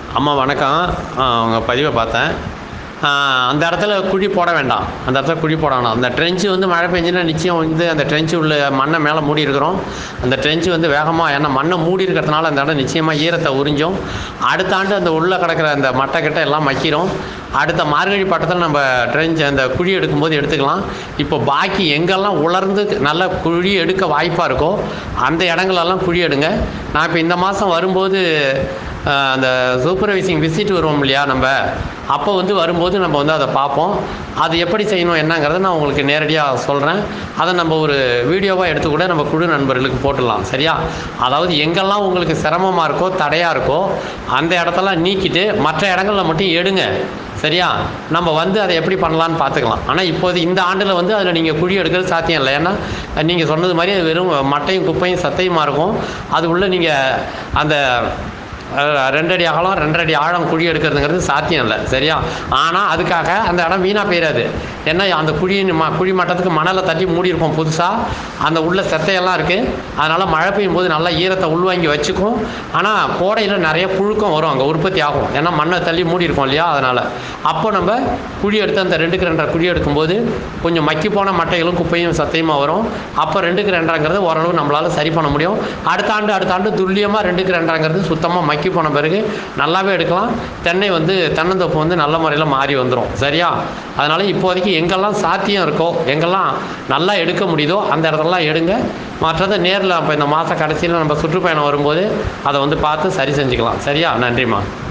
அம்மா வணக்கம் உங்கள் பதிவை பார்த்தேன் ஆ, அந்த இடத்துல குழி போட வேண்டாம் அந்த இடத்துல குழி போட வேண்டாம் அந்த ட்ரென்ச்சு வந்து மழை பெஞ்சுன்னா நிச்சயம் வந்து அந்த ட்ரென்ச்சு உள்ள மண்ணை மேலே மூடி இருக்கிறோம் அந்த ட்ரென்ச்சு வந்து வேகமாக ஏன்னா மண்ணை மூடி இருக்கிறதுனால அந்த இடம் நிச்சயமாக ஈரத்தை உறிஞ்சும் அடுத்த ஆண்டு அந்த உள்ளே கிடக்கிற அந்த மட்டை கிட்ட எல்லாம் மக்கிரும் அடுத்த மார்கழி பட்டத்தில் நம்ம ட்ரென்ச் அந்த குழி எடுக்கும்போது எடுத்துக்கலாம் இப்போ பாக்கி எங்கெல்லாம் உலர்ந்து நல்ல குழி எடுக்க வாய்ப்பாக இருக்கோ அந்த இடங்களெல்லாம் குழி எடுங்க நான் இப்போ இந்த மாதம் வரும்போது ஆஹ், அந்த சூப்பர்வைசிங் விசிட் வருவோம் இல்லையா நம்ம அப்போ வந்து வரும்போது நம்ம வந்து அதை பார்ப்போம் அது எப்படி செய்யணும் என்னங்கிறத நான் உங்களுக்கு நேரடியாக சொல்கிறேன் அதை நம்ம ஒரு வீடியோவாக எடுத்து கூட நம்ம குழு நண்பர்களுக்கு போட்டுடலாம் சரியா அதாவது எங்கெல்லாம் உங்களுக்கு சிரமமாக இருக்கோ தடையாக இருக்கோ அந்த இடத்தெல்லாம் நீக்கிட்டு மற்ற இடங்களில் மட்டும் எடுங்க சரியா நம்ம வந்து அதை எப்படி பண்ணலான்னு பார்த்துக்கலாம் ஆனால் இப்போது இந்த ஆண்டில் வந்து அதில் நீங்கள் குழி எடுக்கிறது சாத்தியம் இல்லை ஏன்னா நீங்கள் சொன்னது மாதிரி அது வெறும் மட்டையும் குப்பையும் சத்தையுமா இருக்கும் அது உள்ள நீங்கள் அந்த அஹ், ரெண்டடி அகலம் ரெண்டடி ஆழம் குழி எடுக்கிறதுங்கிறது சாத்தியம் இல்லை சரியா ஆனால் அதுக்காக அந்த இடம் வீணாக போயிடாது ஏன்னா அந்த குழியின் ம குழி மட்டத்துக்கு மணலை தட்டி மூடி இருப்போம் புதுசாக அந்த உள்ள செத்தையெல்லாம் இருக்குது அதனால் மழை பெய்யும் போது நல்லா ஈரத்தை உள்வாங்கி வச்சுக்கும் ஆனால் கோடையில் நிறைய புழுக்கம் வரும் அங்கே உற்பத்தி ஆகும் ஏன்னா மண்ணை தள்ளி மூடி இருக்கோம் இல்லையா அதனால் அப்போ நம்ம குழி எடுத்து அந்த ரெண்டுக்கு ரெண்டரை குழி எடுக்கும்போது கொஞ்சம் மக்கி போன மட்டைகளும் குப்பையும் சத்தையுமா வரும் அப்போ ரெண்டுக்கு ரெண்டரைங்கிறது ஓரளவு நம்மளால் சரி பண்ண முடியும் அடுத்த ஆண்டு அடுத்த ஆண்டு துல்லியமாக ரெண்டுக்கு ரெண்டரைங்கிறது சுத்தமாக மக்கி போன பிறகு நல்லாவே எடுக்கலாம் தென்னை வந்து தென்னந்தோப்பு வந்து நல்ல முறையில் மாறி வந்துடும் சரியா அதனால் இப்போதைக்கு எங்கெல்லாம் சாத்தியம் இருக்கோ எங்கெல்லாம் நல்லா எடுக்க முடியுதோ அந்த இடத்துலலாம் எடுங்க மற்றதை நேரில் இப்போ இந்த மாத கடைசியில் நம்ம சுற்றுப்பயணம் வரும்போது அதை வந்து பார்த்து சரி செஞ்சுக்கலாம் சரியா நன்றிம்மா